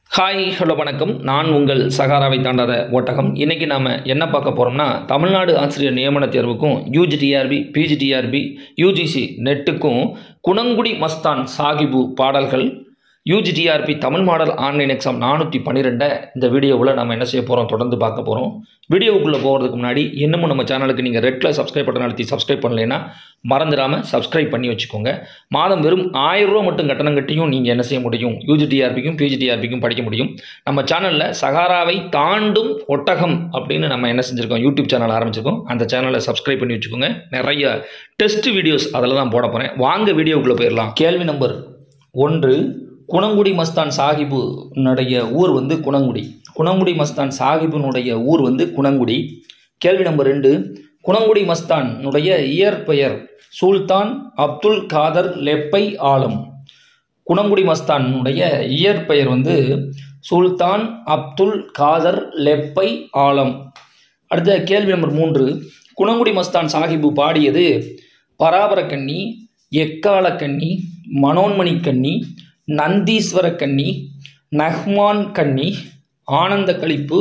hi hello வணக்கம் நான் உங்கள் சகாராவை தாண்டாத ஓட்டகம் இன்றைக்கி நாம் என்ன பார்க்க போகிறோம்னா தமிழ்நாடு ஆசிரியர் நியமன தேர்வுக்கும் யூஜிடிஆர்பி பிஜிடிஆர்பி யூஜிசி நெட்டுக்கும் குணங்குடி மஸ்தான் சாகிபு பாடல்கள் UGTRB Tamil model online exam நானூற்றி பன்னிரெண்டை இந்த வீடியோவில் நம்ம என்ன செய்ய போகிறோம் தொடர்ந்து பார்க்க போகிறோம் வீடியோவுக்குள்ளே போகிறதுக்கு முன்னாடி இன்னமும் நம்ம சேனலுக்கு நீங்கள் ரெட்டில் சப்ஸ்கிரைப் பட்டன் அழுத்தி சப்ஸ்கிரைப் பண்ணலைன்னா மறந்துடாமல் சப்ஸ்கிரைப் பண்ணி வச்சுக்கோங்க மாதம் வெறும் ஆயிரம் ரூபா மட்டும் கட்டணம் கட்டியும் நீங்கள் என்ன செய்ய முடியும் யூஜிடிஆர்பிக்கும் பிஜிடிஆர்பிக்கும் படிக்க முடியும் நம்ம சேனலில் சகாராவை தாண்டும் ஒட்டகம் அப்படின்னு நம்ம என்ன செஞ்சுருக்கோம் யூடியூப் சேனல் ஆரம்பிச்சிருக்கோம் அந்த சேனலை சப்ஸ்கிரைப் பண்ணி வச்சுக்கோங்க நிறைய டெஸ்ட் வீடியோஸ் அதில் தான் போட போகிறேன் வாங்க வீடியோக்குள்ளே போயிடலாம் கேள்வி நம்பர் ஒன்று குணங்குடி மஸ்தான் சாஹிபுனுடைய ஊர் வந்து குணங்குடி குணங்குடி மஸ்தான் சாஹிபுனுடைய ஊர் வந்து குணங்குடி கேள்வி நம்பர் ரெண்டு குணங்குடி மஸ்தானுடைய இயற்பெயர் சுல்தான் அப்துல் காதர் லெப்பை ஆலம் குணங்குடி மஸ்தானுடைய இயற்பெயர் வந்து சுல்தான் அப்துல் காதர் லெப்பை ஆலம் அடுத்த கேள்வி நம்பர் மூன்று குணங்குடி மஸ்தான் சாஹிபு பாடியது பராபரக்கண்ணி எக்காலக்கண்ணி மனோன்மணி கண்ணி நந்தீஸ்வர கண்ணி நஹ்மான் கண்ணி ஆனந்த கழிப்பு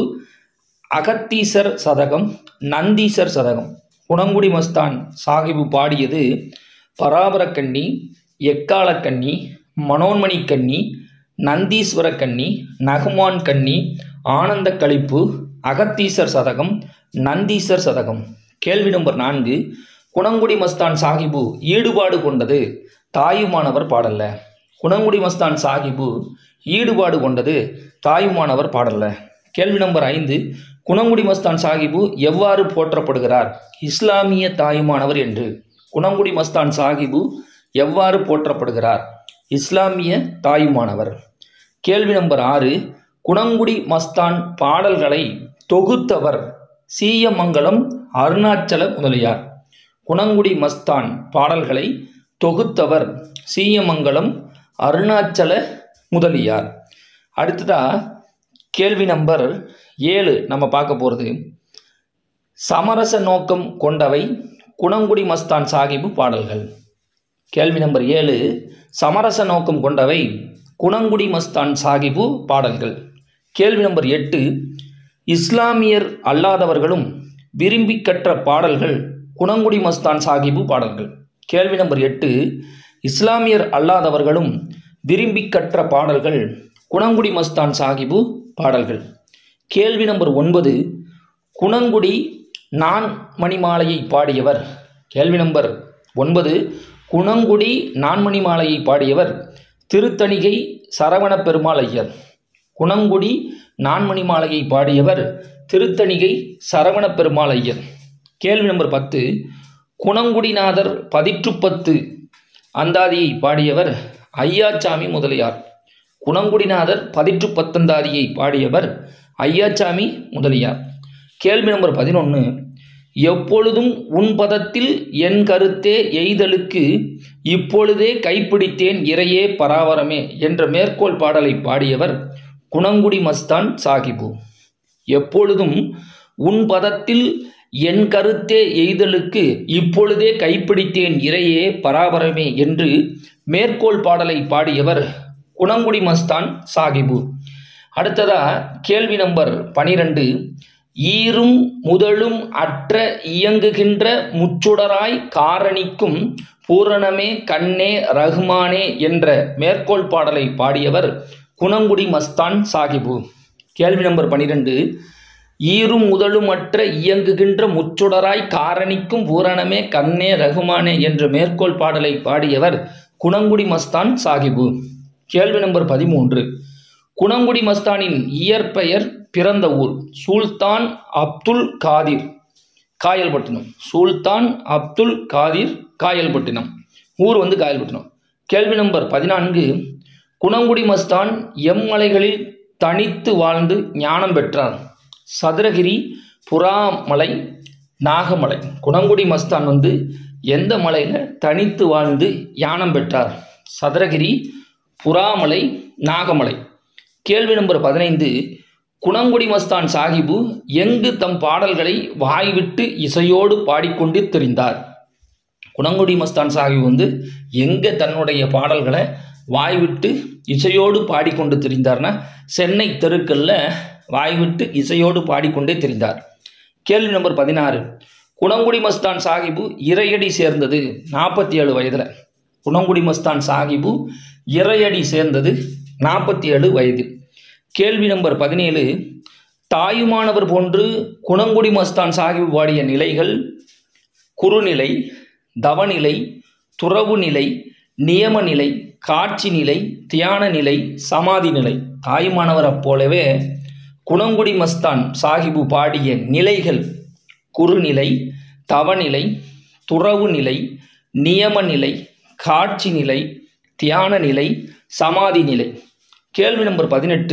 அகத்தீசர் சதகம் நந்தீசர் சதகம் குணங்குடி மஸ்தான் சாஹிபு பாடியது பராபரக்கண்ணி எக்காலக்கண்ணி மனோன்மணி கண்ணி நந்தீஸ்வர கண்ணி நகுமான் கண்ணி ஆனந்த கழிப்பு அகத்தீசர் சதகம் நந்தீசர் சதகம் கேள்வி நம்பர் நான்கு குணங்குடி மஸ்தான் சாஹிபு ஈடுபாடு கொண்டது தாயுமானவர் பாடல்ல குணங்குடி மஸ்தான் சாஹிபு ஈடுபாடு கொண்டது தாயுமானவர் பாடல்ல கேள்வி நம்பர் ஐந்து குணங்குடி மஸ்தான் சாஹிபு எவ்வாறு போற்றப்படுகிறார் இஸ்லாமிய தாயுமானவர் என்று குணங்குடி மஸ்தான் சாஹிபு எவ்வாறு போற்றப்படுகிறார் இஸ்லாமிய தாயுமானவர் கேள்வி நம்பர் ஆறு குணங்குடி மஸ்தான் பாடல்களை தொகுத்தவர் சீயமங்கலம் அருணாச்சல முதலியார் குணங்குடி மஸ்தான் பாடல்களை தொகுத்தவர் சீயமங்கலம் அருணாச்சல முதலியார் அடுத்ததா கேள்வி நம்பர் ஏழு நம்ம பார்க்க போகிறது சமரச நோக்கம் கொண்டவை குணங்குடி மஸ்தான் சாஹிபு பாடல்கள் கேள்வி நம்பர் ஏழு சமரச நோக்கம் கொண்டவை குணங்குடி மஸ்தான் சாஹிபு பாடல்கள் கேள்வி நம்பர் எட்டு இஸ்லாமியர் அல்லாதவர்களும் விரும்பி கற்ற பாடல்கள் குணங்குடி மஸ்தான் சாஹிபு பாடல்கள் கேள்வி நம்பர் எட்டு இஸ்லாமியர் அல்லாதவர்களும் விரும்பி கற்ற பாடல்கள் குணங்குடி மஸ்தான் சாஹிபு பாடல்கள் கேள்வி நம்பர் ஒன்பது குணங்குடி நான் மணிமாலையை பாடியவர் கேள்வி நம்பர் ஒன்பது குணங்குடி நான்மணி மாலையை பாடியவர் திருத்தணிகை சரவண பெருமாள் ஐயர் குணங்குடி நான்மணி மாலையை பாடியவர் திருத்தணிகை சரவண பெருமாள் ஐயர் கேள்வி நம்பர் பத்து குணங்குடிநாதர் பதிற்றுப்பத்து அந்தாதியை பாடியவர் ஐயாச்சாமி முதலியார் குணங்குடிநாதர் பதிற்று பத்தந்தாதியை பாடியவர் ஐயாச்சாமி முதலியார் கேள்வி நம்பர் பதினொன்று எப்பொழுதும் உன் பதத்தில் என் கருத்தே எய்தலுக்கு இப்பொழுதே கைப்பிடித்தேன் இறையே பராவரமே என்ற மேற்கோள் பாடலை பாடியவர் குணங்குடி மஸ்தான் சாஹிபு எப்பொழுதும் உன் பதத்தில் என் கருத்தே எய்தலுக்கு இப்பொழுதே கைப்பிடித்தேன் இறையே பராபரமே என்று மேற்கோள் பாடலை பாடியவர் குணங்குடி மஸ்தான் சாஹிபு அடுத்ததா கேள்வி நம்பர் பனிரெண்டு ஈரும் முதலும் அற்ற இயங்குகின்ற முச்சுடராய் காரணிக்கும் பூரணமே கண்ணே ரஹ்மானே என்ற மேற்கோள் பாடலை பாடியவர் குணங்குடி மஸ்தான் சாஹிபு கேள்வி நம்பர் பனிரெண்டு ஈரும் முதலுமற்ற இயங்குகின்ற முச்சுடராய் காரணிக்கும் பூரணமே கண்ணே ரகுமானே என்ற மேற்கோள் பாடலை பாடியவர் குணங்குடி மஸ்தான் சாஹிபு கேள்வி நம்பர் பதிமூன்று குணங்குடி மஸ்தானின் இயற்பெயர் பிறந்த ஊர் சுல்தான் அப்துல் காதிர் காயல்பட்டினம் சுல்தான் அப்துல் காதிர் காயல்பட்டினம் ஊர் வந்து காயல்பட்டினம் கேள்வி நம்பர் பதினான்கு குணங்குடி மஸ்தான் எம்மலைகளில் தனித்து வாழ்ந்து ஞானம் பெற்றார் சதுரகிரி புறாமலை நாகமலை குணங்குடி மஸ்தான் வந்து எந்த மலையில் தனித்து வாழ்ந்து யானம் பெற்றார் சதுரகிரி புறாமலை நாகமலை கேள்வி நம்பர் பதினைந்து குணங்குடி மஸ்தான் சாஹிபு எங்கு தம் பாடல்களை வாய்விட்டு இசையோடு பாடிக்கொண்டு தெரிந்தார் குணங்குடி மஸ்தான் சாஹிப் வந்து எங்கே தன்னுடைய பாடல்களை வாய் விட்டு இசையோடு பாடிக்கொண்டு திரிந்தார்னா சென்னை தெருக்களில் வாய் விட்டு இசையோடு பாடிக்கொண்டே திரிந்தார் கேள்வி நம்பர் பதினாறு குணங்குடி மஸ்தான் சாஹிபு இறையடி சேர்ந்தது நாற்பத்தி ஏழு வயதில் குணங்குடி மஸ்தான் சாஹிபு இறையடி சேர்ந்தது நாற்பத்தி ஏழு வயதில் கேள்வி நம்பர் பதினேழு தாயுமானவர் போன்று குணங்குடி மஸ்தான் சாஹிபு பாடிய நிலைகள் குறுநிலை தவநிலை துறவு நிலை நியம நிலை காட்சி நிலை தியான நிலை சமாதி நிலை தாயுமானவரைப் போலவே குணங்குடி மஸ்தான் சாஹிபு பாடிய நிலைகள் குறுநிலை தவநிலை துறவு நிலை நியம நிலை காட்சி நிலை தியான நிலை சமாதி நிலை கேள்வி நம்பர் பதினெட்டு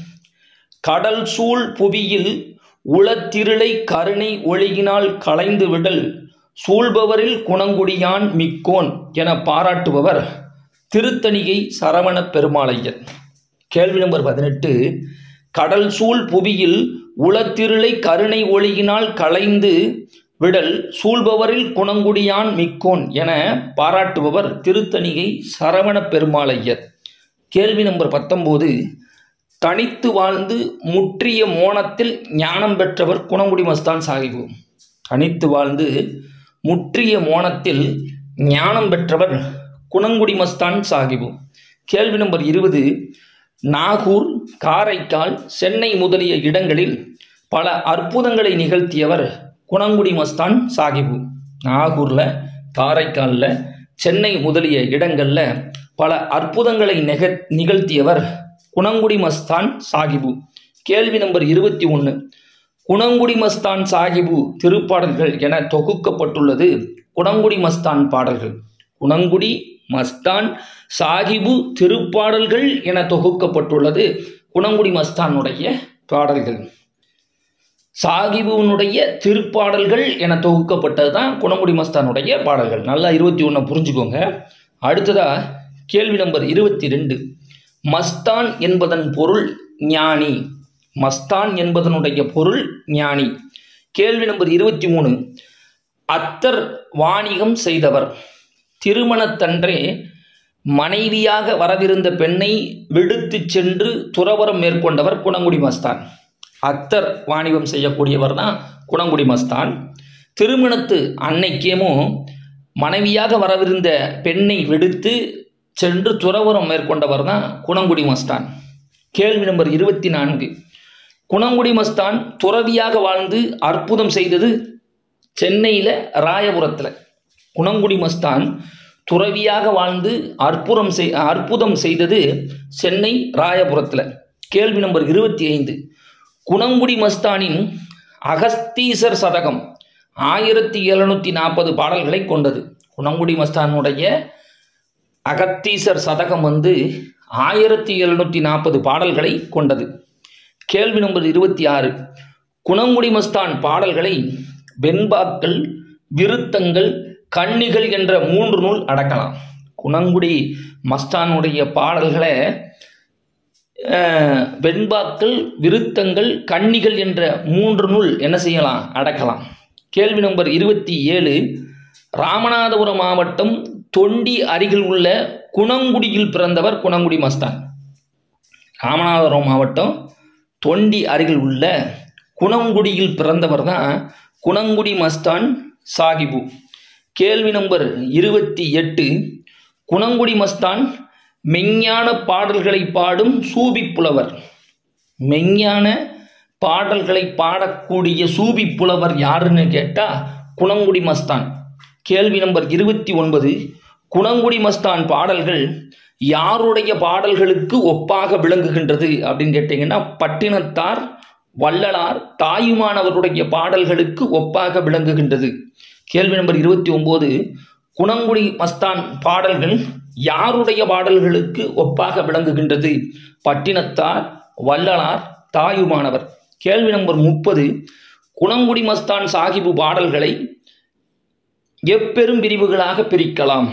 கடல் சூழ் புவியில் உளத்திருளை கருணை ஒழுகினால் களைந்து விடல் சூழ்பவரில் குணங்குடியான் மிக்கோன் என பாராட்டுபவர் திருத்தணிகை சரவண பெருமாளையர் கேள்வி நம்பர் பதினெட்டு கடல் சூழ் புவியில் உளத்திருளை கருணை ஒளியினால் களைந்து விடல் சூழ்பவரில் குணங்குடியான் மிக்கோன் என பாராட்டுபவர் திருத்தணிகை சரவண பெருமாளையர் கேள்வி நம்பர் பத்தொம்போது தனித்து வாழ்ந்து முற்றிய மோனத்தில் ஞானம் பெற்றவர் குணங்குடி மஸ்தான் சாஹிபு தனித்து வாழ்ந்து முற்றிய மோனத்தில் ஞானம் பெற்றவர் குணங்குடி மஸ்தான் சாஹிபு கேள்வி நம்பர் இருபது நாகூர் காரைக்கால் சென்னை முதலிய இடங்களில் பல அற்புதங்களை நிகழ்த்தியவர் குணங்குடி மஸ்தான் சாஹிபு நாகூரில் காரைக்காலில் சென்னை முதலிய இடங்களில் பல அற்புதங்களை நிக நிகழ்த்தியவர் குணங்குடி மஸ்தான் சாஹிபு கேள்வி நம்பர் இருபத்தி ஒன்று குணங்குடி மஸ்தான் சாஹிபு திருப்பாடல்கள் என தொகுக்கப்பட்டுள்ளது குணங்குடி மஸ்தான் பாடல்கள் குணங்குடி மஸ்தான் சாஹிபு திருப்பாடல்கள் என தொகுக்கப்பட்டுள்ளது குணங்குடி மஸ்தானுடைய பாடல்கள் சாகிபுவனுடைய திருப்பாடல்கள் என தொகுக்கப்பட்டது தான் குணங்குடி மஸ்தானுடைய பாடல்கள் நல்லா இருபத்தி ஒன்றை புரிஞ்சுக்கோங்க அடுத்ததா கேள்வி நம்பர் இருபத்தி ரெண்டு மஸ்தான் என்பதன் பொருள் ஞானி மஸ்தான் என்பதனுடைய பொருள் ஞானி கேள்வி நம்பர் இருபத்தி மூணு அத்தர் வாணிகம் செய்தவர் திருமணத்தன்றே மனைவியாக வரவிருந்த பெண்ணை விடுத்துச் சென்று துறவரம் மேற்கொண்டவர் குணங்குடி மஸ்தான் அத்தர் வாணிபம் செய்யக்கூடியவர் தான் குணங்குடி மஸ்தான் திருமணத்து அன்னைக்கேமும் மனைவியாக வரவிருந்த பெண்ணை விடுத்து சென்று துறவரம் மேற்கொண்டவர் தான் குணங்குடி மஸ்தான் கேள்வி நம்பர் இருபத்தி நான்கு குணங்குடி மஸ்தான் துறவியாக வாழ்ந்து அற்புதம் செய்தது சென்னையில் ராயபுரத்தில் குணங்குடி மஸ்தான் துறவியாக வாழ்ந்து அற்புதம் செய் அற்புதம் செய்தது சென்னை ராயபுரத்தில் கேள்வி நம்பர் இருபத்தி ஐந்து குணங்குடி மஸ்தானின் அகஸ்தீசர் சதகம் ஆயிரத்தி எழுநூற்றி நாற்பது பாடல்களை கொண்டது குணங்குடி மஸ்தானுடைய அகத்தீசர் சதகம் வந்து ஆயிரத்தி எழுநூற்றி நாற்பது பாடல்களை கொண்டது கேள்வி நம்பர் இருபத்தி ஆறு குணங்குடி மஸ்தான் பாடல்களை வெண்பாக்கள் விருத்தங்கள் கன்னிகள் என்ற மூன்று நூல் அடக்கலாம் குணங்குடி மஸ்தானுடைய பாடல்களை அஹ், வெண்பாக்கள் விருத்தங்கள் கன்னிகள் என்ற மூன்று நூல் என்ன செய்யலாம் அடக்கலாம் கேள்வி நம்பர் இருபத்தி ஏழு ராமநாதபுரம் மாவட்டம் தொண்டி அருகில் உள்ள குணங்குடியில் பிறந்தவர் குணங்குடி மஸ்தான் ராமநாதபுரம் மாவட்டம் தொண்டி அருகில் உள்ள குணங்குடியில் பிறந்தவர் தான் குணங்குடி மஸ்தான் சாகிபு கேள்வி நம்பர் இருபத்தி எட்டு குணங்குடி மஸ்தான் மெஞ்ஞான பாடல்களை பாடும் சூபி புலவர் மெஞ்ஞான பாடல்களை பாடக்கூடிய சூபி புலவர் யாருன்னு கேட்டால் குணங்குடி மஸ்தான் கேள்வி நம்பர் இருபத்தி ஒன்பது குணங்குடி மஸ்தான் பாடல்கள் யாருடைய பாடல்களுக்கு ஒப்பாக விளங்குகின்றது அப்படின்னு கேட்டிங்கன்னா பட்டினத்தார் வள்ளலார் தாயுமானவருடைய பாடல்களுக்கு ஒப்பாக விளங்குகின்றது கேள்வி நம்பர் இருபத்தி ஒம்பது குணங்குடி மஸ்தான் பாடல்கள் யாருடைய பாடல்களுக்கு ஒப்பாக விளங்குகின்றது பட்டினத்தார் வள்ளலார் தாயுமானவர் கேள்வி நம்பர் முப்பது குணங்குடி மஸ்தான் சாஹிபு பாடல்களை எப்பெரும் பிரிவுகளாக பிரிக்கலாம்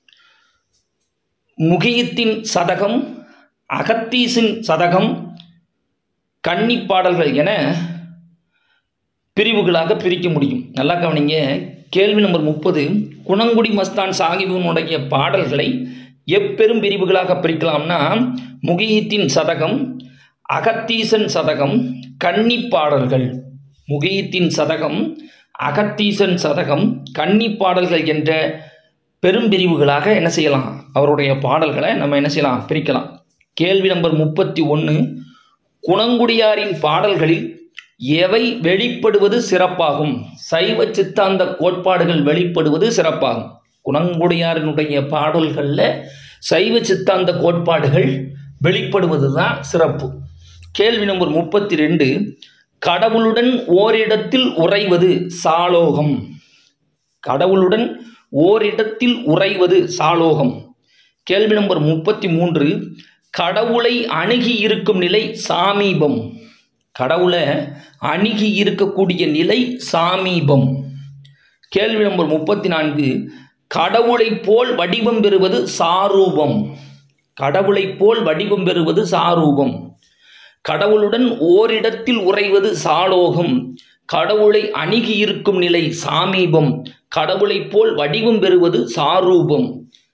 முகியத்தின் சதகம் அகத்தீசின் சதகம் கன்னி பாடல்கள் என பிரிவுகளாக பிரிக்க முடியும் நல்லா கவனிங்க கேள்வி நம்பர் முப்பது குணங்குடி மஸ்தான் சாஹிபினுடைய பாடல்களை எப்பெரும் பிரிவுகளாக பிரிக்கலாம்னா முகியத்தின் சதகம் அகத்தீசன் சதகம் கன்னி பாடல்கள் முகியத்தின் சதகம் அகத்தீசன் சதகம் கன்னி பாடல்கள் என்ற பெரும் பிரிவுகளாக என்ன செய்யலாம் அவருடைய பாடல்களை நம்ம என்ன செய்யலாம் பிரிக்கலாம் கேள்வி நம்பர் முப்பத்தி ஒன்று குணங்குடியாரின் பாடல்களில் எவை வெளிப்படுவது சிறப்பாகும் சைவ சித்தாந்த கோட்பாடுகள் வெளிப்படுவது சிறப்பாகும் குணங்குடியாரினுடைய பாடல்களில் சைவ சித்தாந்த கோட்பாடுகள் வெளிப்படுவது தான் சிறப்பு கேள்வி நம்பர் முப்பத்தி ரெண்டு கடவுளுடன் ஓரிடத்தில் உறைவது சாலோகம் கடவுளுடன் ஓரிடத்தில் உறைவது சாலோகம் கேள்வி நம்பர் முப்பத்தி மூன்று கடவுளை அணுகி இருக்கும் நிலை சாமீபம் கடவுளை அணுகி இருக்கக்கூடிய நிலை சாமீபம் கேள்வி நம்பர் முப்பத்தி நான்கு கடவுளை போல் வடிவம் பெறுவது சாரூபம் கடவுளை போல் வடிவம் பெறுவது சாரூபம் கடவுளுடன் ஓரிடத்தில் உறைவது சாலோகம் கடவுளை அணுகி இருக்கும் நிலை சாமீபம் கடவுளை போல் வடிவம் பெறுவது சாரூபம்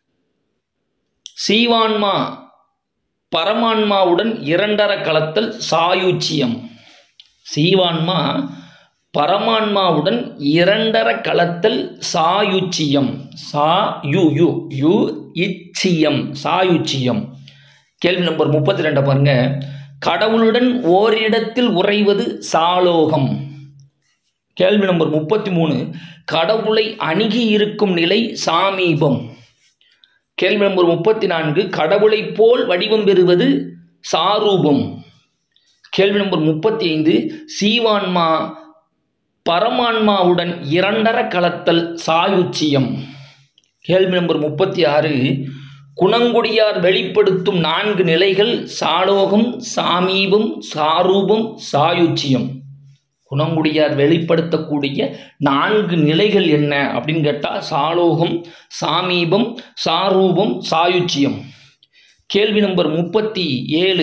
சீவான்மா பரமான்மாவுடன் இரண்டர கலத்தல் சாயுச்சியம் சீவான்மா பரமான்மாவுடன் இரண்டர கலத்தல் சாயுச்சியம் சா யு யு யு இச்சியம் சாயுச்சியம் கேள்வி நம்பர் முப்பத்தி ரெண்டை பாருங்க கடவுளுடன் ஓரிடத்தில் உறைவது சாலோகம் கேள்வி நம்பர் முப்பத்தி மூணு கடவுளை அணுகி இருக்கும் நிலை சாமீபம் கேள்வி நம்பர் முப்பத்தி நான்கு கடவுளை போல் வடிவம் பெறுவது சாரூபம் கேள்வி நம்பர் முப்பத்தி ஐந்து சீவான்மா பரமான்மாவுடன் இரண்டர கலத்தல் சாயுச்சியம் கேள்வி நம்பர் முப்பத்தி ஆறு குணங்குடியார் வெளிப்படுத்தும் நான்கு நிலைகள் சாலோகம் சாமீபம் சாரூபம் சாயுச்சியம் குணங்குடியார் வெளிப்படுத்தக்கூடிய நான்கு நிலைகள் என்ன அப்படின்னு கேட்டால் சாலோகம் சாமீபம் சாரூபம் சாயுச்சியம் கேள்வி நம்பர் முப்பத்தி ஏழு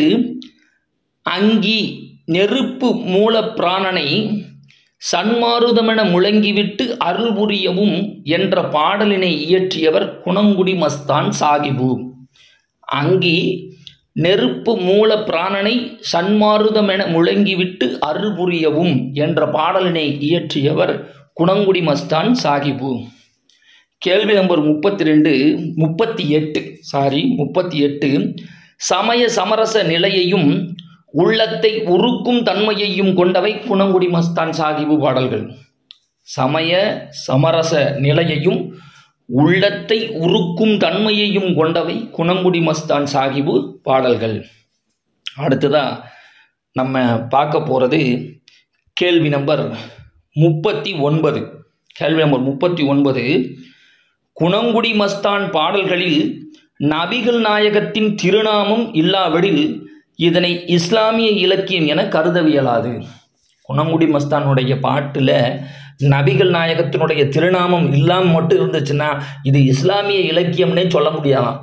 அங்கி நெருப்பு மூல பிராணனை சன்மாருதமென முழங்கிவிட்டு அருள் புரியவும் என்ற பாடலினை இயற்றியவர் குணங்குடி மஸ்தான் சாகிபு அங்கி நெருப்பு மூல பிராணனை சன்மாருதமென முழங்கிவிட்டு அருள் புரியவும் என்ற பாடலினை இயற்றியவர் குணங்குடி மஸ்தான் சாகிபு கேள்வி நம்பர் முப்பத்தி ரெண்டு முப்பத்தி எட்டு சாரி முப்பத்தி எட்டு சமய சமரச நிலையையும் உள்ளத்தை உருக்கும் தன்மையையும் கொண்டவை குணங்குடி மஸ்தான் சாகிபு பாடல்கள் சமய சமரச நிலையையும் உள்ளத்தை உருக்கும் தன்மையையும் கொண்டவை குணங்குடி மஸ்தான் சாகிபு பாடல்கள் அடுத்ததா நம்ம பார்க்க போகிறது கேள்வி நம்பர் முப்பத்தி ஒன்பது கேள்வி நம்பர் முப்பத்தி ஒன்பது குணங்குடி மஸ்தான் பாடல்களில் நபிகள் நாயகத்தின் திருநாமம் இல்லாவிடில் இதனை இஸ்லாமிய இலக்கியம் என கருதவியலாது குணங்குடி மஸ்தானுடைய பாட்டில் நபிகள் நாயகத்தினுடைய திருநாமம் இல்லாமல் மட்டும் இருந்துச்சுன்னா இது இஸ்லாமிய இலக்கியம்னே சொல்ல முடியாதாம்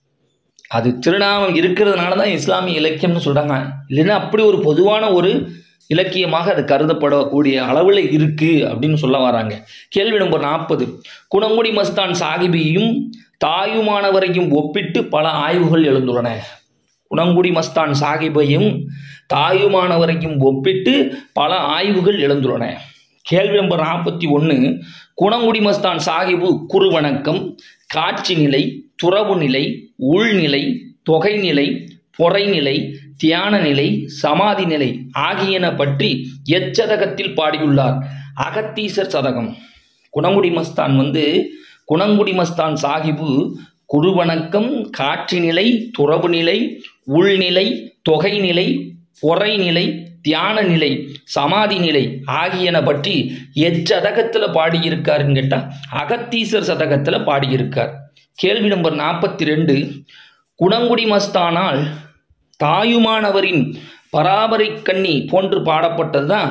அது திருநாமம் இருக்கிறதுனால தான் இஸ்லாமிய இலக்கியம்னு சொல்கிறாங்க இல்லைன்னா அப்படி ஒரு பொதுவான ஒரு இலக்கியமாக அது கருதப்படக்கூடிய அளவில் இருக்குது அப்படின்னு சொல்ல வராங்க கேள்வி நம்பர் நாற்பது குணங்குடி மஸ்தான் சாகிபியும் தாயுமானவரையும் ஒப்பிட்டு பல ஆய்வுகள் எழுந்துள்ளன குணங்குடி மஸ்தான் சாகிபையும் தாயுமானவரையும் ஒப்பிட்டு பல ஆய்வுகள் எழுந்துள்ளன கேள்வி நம்பர் நாற்பத்தி ஒன்று குணங்குடி மஸ்தான் சாகிபு குருவணக்கம் காட்சி நிலை துறவு நிலை உள்நிலை தொகைநிலை பொறைநிலை தியான நிலை சமாதி நிலை ஆகியன பற்றி எச்சதகத்தில் பாடியுள்ளார் அகத்தீசர் சதகம் குணங்குடி மஸ்தான் வந்து குணங்குடி மஸ்தான் சாகிபு குருவணக்கம் காட்சி நிலை துறவு நிலை உள்நிலை தொகைநிலை பொறைநிலை தியான நிலை சமாதி நிலை ஆகியன பற்றி எச்சதகத்தில் பாடியிருக்காருன்னு கேட்டால் அகத்தீசர் சதகத்தில் பாடியிருக்கார் கேள்வி நம்பர் நாற்பத்தி ரெண்டு குணங்குடி மஸ்தானால் தாயுமானவரின் பராபரை கண்ணி போன்று பாடப்பட்டது தான்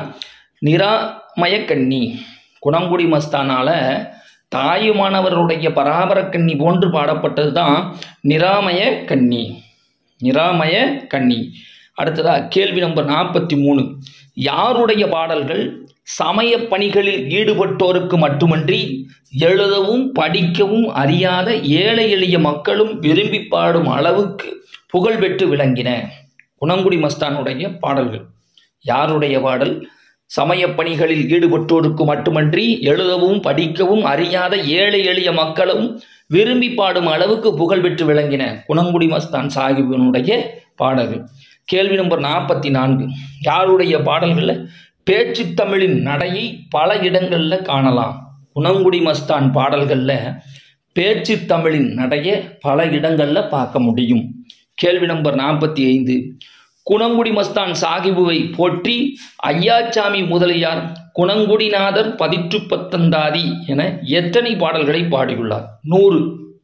நிராமய கண்ணி குணங்குடி மஸ்தானால தாயுமானவருடைய பராபர கண்ணி போன்று பாடப்பட்டது தான் நிராமய கண்ணி நிராமய கண்ணி அடுத்ததா கேள்வி நம்பர் நாற்பத்தி மூணு யாருடைய பாடல்கள் சமய பணிகளில் ஈடுபட்டோருக்கு மட்டுமன்றி எழுதவும் படிக்கவும் அறியாத ஏழை எளிய மக்களும் விரும்பி பாடும் அளவுக்கு புகழ் பெற்று விளங்கின குணங்குடி மஸ்தானுடைய பாடல்கள் யாருடைய பாடல் சமய பணிகளில் ஈடுபட்டோருக்கு மட்டுமன்றி எழுதவும் படிக்கவும் அறியாத ஏழை எளிய மக்களும் விரும்பி பாடும் அளவுக்கு புகழ் பெற்று விளங்கின குணங்குடி மஸ்தான் சாஹிபினுடைய பாடல்கள் கேள்வி நம்பர் நாற்பத்தி நான்கு யாருடைய பாடல்களில் பேச்சு தமிழின் நடையை பல இடங்களில் காணலாம் குணங்குடி மஸ்தான் பாடல்களில் பேச்சு தமிழின் நடையை பல இடங்களில் பார்க்க முடியும் கேள்வி நம்பர் நாற்பத்தி ஐந்து குணங்குடி மஸ்தான் சாகிபுவை போற்றி ஐயாச்சாமி முதலியார் குணங்குடிநாதர் பதிற்று பத்தந்தாதி என எத்தனை பாடல்களை பாடியுள்ளார் நூறு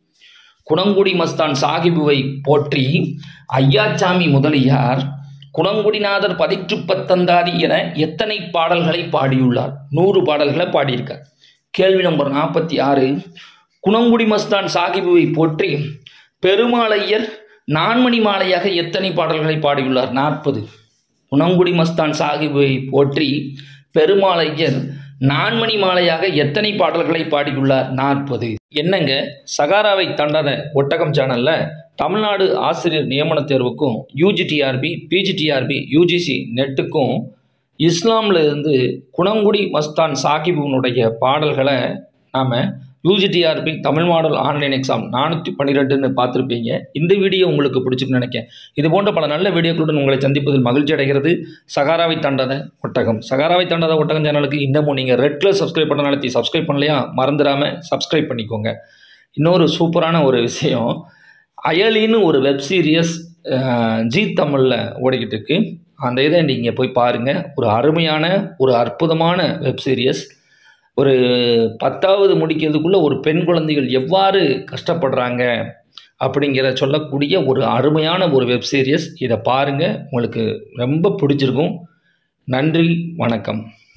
குணங்குடி மஸ்தான் சாகிபுவை போற்றி ஐயாச்சாமி முதலியார் குணங்குடிநாதர் பதிற்று பத்தந்தாதி என எத்தனை பாடல்களை பாடியுள்ளார் நூறு பாடல்களை பாடியிருக்கார் கேள்வி நம்பர் நாற்பத்தி ஆறு குணங்குடி மஸ்தான் சாகிபுவை போற்றி பெருமாளையர் நான்மணி மாலையாக எத்தனை பாடல்களை பாடியுள்ளார் நாற்பது குணங்குடி மஸ்தான் சாகிபை போற்றி பெருமாளையர் நான்மணி மாலையாக எத்தனை பாடல்களை பாடியுள்ளார் நாற்பது என்னங்க சகாராவை தாண்டாத ஒட்டகம் சேனலில் தமிழ்நாடு ஆசிரியர் நியமன தேர்வுக்கும் யூஜிடிஆர்பி பிஜிடிஆர்பி யூஜிசி நெட்டுக்கும் இஸ்லாமில் இருந்து குணங்குடி மஸ்தான் சாகிபுனுடைய பாடல்களை நாம் UGTRB Tamil model online exam நானூற்றி பன்னிரெண்டுன்னு பார்த்துருப்பீங்க இந்த வீடியோ உங்களுக்கு பிடிச்சிருக்குன்னு நினைக்கிறேன் இது போன்ற பல நல்ல வீடியோக்களுடன் உங்களை சந்திப்பதில் மகிழ்ச்சி அடைகிறது சகாராவை தாண்டாத ஒட்டகம் சகாராவை தாண்டாத ஒட்டகம் சேனலுக்கு இன்னமும் நீங்கள் ரெட் கலர் சப்ஸ்கிரைப் பண்ண நினைத்தி சப்ஸ்கிரைப் பண்ணலையா மறந்துடாமல் சப்ஸ்கிரைப் பண்ணிக்கோங்க இன்னொரு சூப்பரான ஒரு விஷயம் அயலின்னு ஒரு வெப் சீரியஸ் ஜி தமிழில் ஓடிக்கிட்டு இருக்கு அந்த இதை நீங்கள் போய் பாருங்கள் ஒரு அருமையான ஒரு அற்புதமான வெப் சீரியஸ் ஒரு பத்தாவது முடிக்கிறதுக்குள்ளே ஒரு பெண் குழந்தைகள் எவ்வாறு கஷ்டப்படுறாங்க அப்படிங்கிற சொல்லக்கூடிய ஒரு அருமையான ஒரு வெப் சீரியஸ் இதை பாருங்கள் உங்களுக்கு ரொம்ப பிடிச்சிருக்கும் நன்றி வணக்கம்